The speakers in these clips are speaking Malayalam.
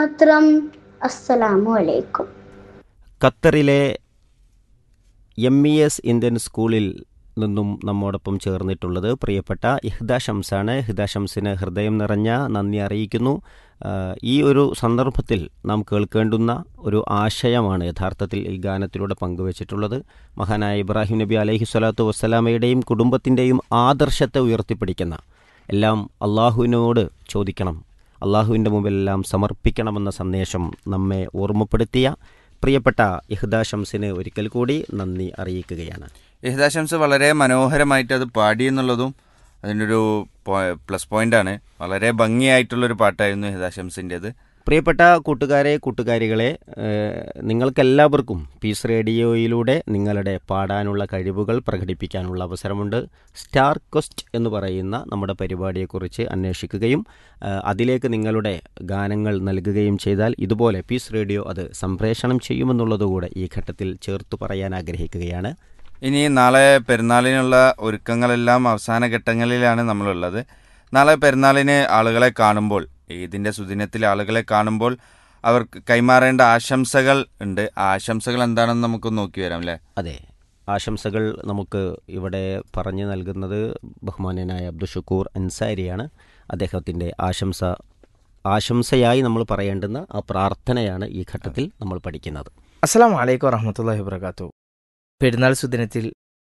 മാത്രം അസ്സലാമു അലൈക്കും ഖത്തറിലെ എം ഇ എസ് ഇന്ത്യൻ സ്കൂളിൽ നിന്നും നമ്മോടൊപ്പം ചേർന്നിട്ടുള്ളത് പ്രിയപ്പെട്ട ഇഹ്ദ ഷംസാണ് ഇഹ്ദ ഷംസിന് ഹൃദയം നിറഞ്ഞ നന്ദി അറിയിക്കുന്നു ആ, ഈ ഒരു സന്ദർഭത്തിൽ നാം കേൾക്കേണ്ടുന്ന ഒരു ആശയമാണ് യഥാർത്ഥത്തിൽ ഈ ഗാനത്തിലൂടെ പങ്കുവച്ചിട്ടുള്ളത് മഹാനായ ഇബ്രാഹിം നബി അലൈഹി സ്വലാത്തു വസ്സലാമയുടെയും കുടുംബത്തിൻ്റെയും ആദർശത്തെ ഉയർത്തിപ്പിടിക്കുന്ന എല്ലാം അള്ളാഹുവിനോട് ചോദിക്കണം അള്ളാഹുവിൻ്റെ മുമ്പിലെല്ലാം സമർപ്പിക്കണമെന്ന സന്ദേശം നമ്മെ ഓർമ്മപ്പെടുത്തിയ പ്രിയപ്പെട്ട ഇഹ്ദ ഷംസിന് ഒരിക്കൽ കൂടി നന്ദി അറിയിക്കുകയാണ് യഹദാശംസ് വളരെ മനോഹരമായിട്ട് അത് പാടി എന്നുള്ളതും അതിൻ്റെ ഒരു പ്ലസ് പോയിന്റാണ് വളരെ ഭംഗിയായിട്ടുള്ളൊരു പാട്ടായിരുന്നു യഹദാശംസിൻ്റെത് പ്രിയപ്പെട്ട കൂട്ടുകാരെ കൂട്ടുകാരികളെ ഏഹ്, നിങ്ങൾക്കെല്ലാവർക്കും പീസ് റേഡിയോയിലൂടെ നിങ്ങളുടെ പാടാനുള്ള കഴിവുകൾ പ്രകടിപ്പിക്കാനുള്ള അവസരമുണ്ട് സ്റ്റാർ ക്വസ്റ്റ് എന്ന് പറയുന്ന നമ്മുടെ പരിപാടിയെക്കുറിച്ച് അന്വേഷിക്കുകയും ഏഹ്, അതിലേക്ക് നിങ്ങളുടെ ഗാനങ്ങൾ നൽകുകയും ചെയ്താൽ ഇതുപോലെ പീസ് റേഡിയോ അത് സംപ്രേഷണം ചെയ്യുമെന്നുള്ളതുകൂടെ ഈ ഘട്ടത്തിൽ ചേർത്തു പറയാൻ ആഗ്രഹിക്കുകയാണ് ഇനി നാളെ പെരുന്നാളിനുള്ള ഒരുക്കങ്ങളെല്ലാം അവസാന ഘട്ടങ്ങളിലാണ് നമ്മളുള്ളത് നാളെ പെരുന്നാളിന് ആളുകളെ കാണുമ്പോൾ ഈദിൻ്റെ സുദിനത്തിൽ ആളുകളെ കാണുമ്പോൾ അവർക്ക് കൈമാറേണ്ട ആശംസകൾ ഉണ്ട് ആ ആശംസകൾ എന്താണെന്ന് നമുക്ക് നോക്കി വരാം അല്ലേ അതെ ആശംസകൾ നമുക്ക് ഇവിടെ പറഞ്ഞു നൽകുന്നത് ബഹുമാന്യനായ അബ്ദുഷക്കൂർ അൻസാരിയാണ് അദ്ദേഹത്തിൻ്റെ ആശംസ ആശംസയായി നമ്മൾ പറയേണ്ടുന്ന ആ പ്രാർത്ഥനയാണ് ഈ ഘട്ടത്തിൽ നമ്മൾ പഠിക്കുന്നത് അസ്സലാം വലൈക്കും വറഹമത്തല്ലാഹി വബർക്കാത്തു പെരുന്നാൾ സുദിനത്തിൽ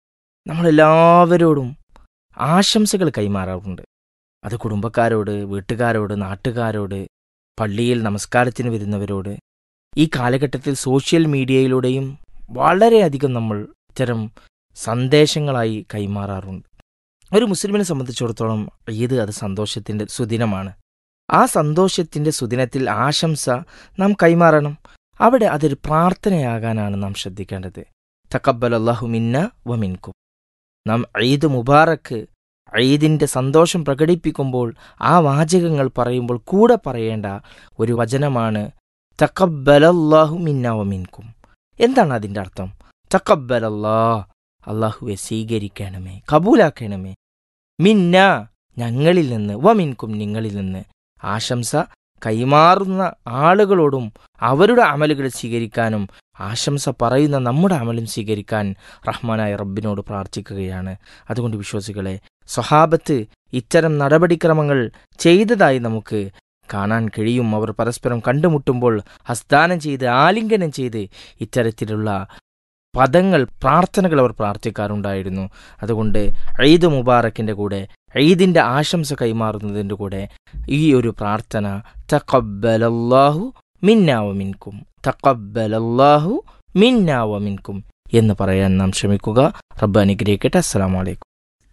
നമ്മളെല്ലാവരോടും ആശംസകൾ കൈമാറാറുണ്ട് അത് കുടുംബക്കാരോട് വീട്ടുകാരോട് നാട്ടുകാരോട് പള്ളിയിൽ നമസ്കാരത്തിന് വരുന്നവരോട് ഈ കാലഘട്ടത്തിൽ സോഷ്യൽ മീഡിയയിലൂടെയും വളരെയധികം നമ്മൾ ഇത്തരം സന്ദേശങ്ങളായി കൈമാറാറുണ്ട് ഒരു മുസ്ലിമിനെ സംബന്ധിച്ചിടത്തോളം ഈദ് അത് സന്തോഷത്തിൻ്റെ സുദിനമാണ് ആ സന്തോഷത്തിൻ്റെ സുദിനത്തിൽ ആശംസ നാം കൈമാറണം അവിടെ അതൊരു പ്രാർത്ഥനയാകാനാണ് നാം ശ്രദ്ധിക്കേണ്ടത് തക്കബൽ അള്ളാഹു മിന്ന വമിൻകും നാം ഈദ് മുബാറക്ക് ഈദിൻ്റെ സന്തോഷം പ്രകടിപ്പിക്കുമ്പോൾ ആ വാചകങ്ങൾ പറയുമ്പോൾ കൂടെ പറയേണ്ട ഒരു വചനമാണ് തക്കബലല്ലാഹു മിന്ന വമിൻകും എന്താണ് അതിൻ്റെ അർത്ഥം തക്കബലല്ലാ അള്ളാഹുവെ സ്വീകരിക്കണമേ കബൂലാക്കണമേ മിന്ന ഞങ്ങളിൽ നിന്ന് വമിൻകും നിങ്ങളിൽ നിന്ന് ആശംസ കൈമാറുന്ന ആളുകളോടും അവരുടെ അമലുകൾ സ്വീകരിക്കാനും ആശംസ പറയുന്ന നമ്മുടെ അമലും സ്വീകരിക്കാൻ റഹ്മാനായ റബ്ബിനോട് പ്രാർത്ഥിക്കുകയാണ് അതുകൊണ്ട് വിശ്വാസികളെ സ്വഹാബത്ത് ഇത്തരം നടപടിക്രമങ്ങൾ ചെയ്തതായി നമുക്ക് കാണാൻ കഴിയും അവർ പരസ്പരം കണ്ടുമുട്ടുമ്പോൾ ഹസ്താനം ചെയ്ത് ആലിംഗനം ചെയ്ത് ഇത്തരത്തിലുള്ള പദങ്ങൾ പ്രാർത്ഥനകൾ അവർ പ്രാർത്ഥിക്കാറുണ്ടായിരുന്നു അതുകൊണ്ട് ഈദ് മുബാറക്കിൻ്റെ കൂടെ ഈദിൻ്റെ ആശംസ കൈമാറുന്നതിൻ്റെ കൂടെ ഈ ഒരു പ്രാർത്ഥന തക്കബലല്ലാഹു മിന്നാവമിൻകും തക്കബലല്ലാഹു മിന്നാവമിൻകും എന്ന് പറയാൻ നാം ശ്രമിക്കുക റബ്ബ് അനുഗ്രഹിക്കട്ടെ അസ്സലാം വലൈക്കും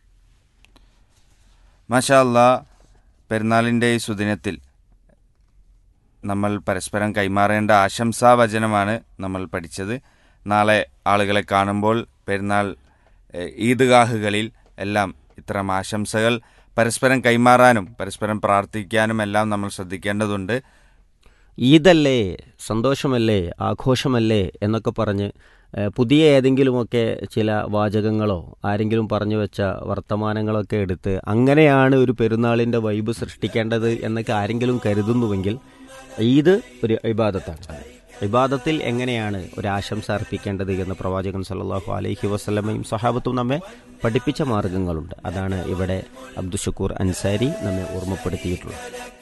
മാഷാ അല്ലാ പെരുന്നാളിൻ്റെ ഈ സുദിനത്തിൽ നമ്മൾ പരസ്പരം കൈമാറേണ്ട ആശംസാ വചനമാണ് നമ്മൾ പഠിച്ചത് നാളെ ആളുകളെ കാണുമ്പോൾ പെരുന്നാൾ ഏഹ്, ഈദ്ഗാഹുകളിൽ എല്ലാം ഇത്തരം ആശംസകൾ പരസ്പരം കൈമാറാനും പരസ്പരം പ്രാർത്ഥിക്കാനും എല്ലാം നമ്മൾ ശ്രദ്ധിക്കേണ്ടതുണ്ട് ഈദല്ലേ സന്തോഷമല്ലേ ആഘോഷമല്ലേ എന്നൊക്കെ പറഞ്ഞ് ഏഹ്, പുതിയ ഏതെങ്കിലുമൊക്കെ ചില വാചകങ്ങളോ ആരെങ്കിലും പറഞ്ഞു വെച്ച വർത്തമാനങ്ങളൊക്കെ എടുത്ത് അങ്ങനെയാണ് ഒരു പെരുന്നാളിൻ്റെ വൈബ് സൃഷ്ടിക്കേണ്ടത് എന്നൊക്കെ ആരെങ്കിലും കരുതുന്നുവെങ്കിൽ ഈദ് ഒരു ഇബാദത്താണ് ഇബാദത്തിൽ എങ്ങനെയാണ് ഒരു ആശംസ അർപ്പിക്കേണ്ടത് എന്ന് പ്രവാചകൻ സല്ലല്ലാഹു അലൈഹി വസല്ലമയും സഹാബത്തും നമ്മെ പഠിപ്പിച്ച മാർഗങ്ങളുണ്ട് അതാണ് ഇവിടെ അബ്ദുഷക്കൂർ അൻസാരി നമ്മെ ഓർമ്മപ്പെടുത്തിയിട്ടുള്ളത്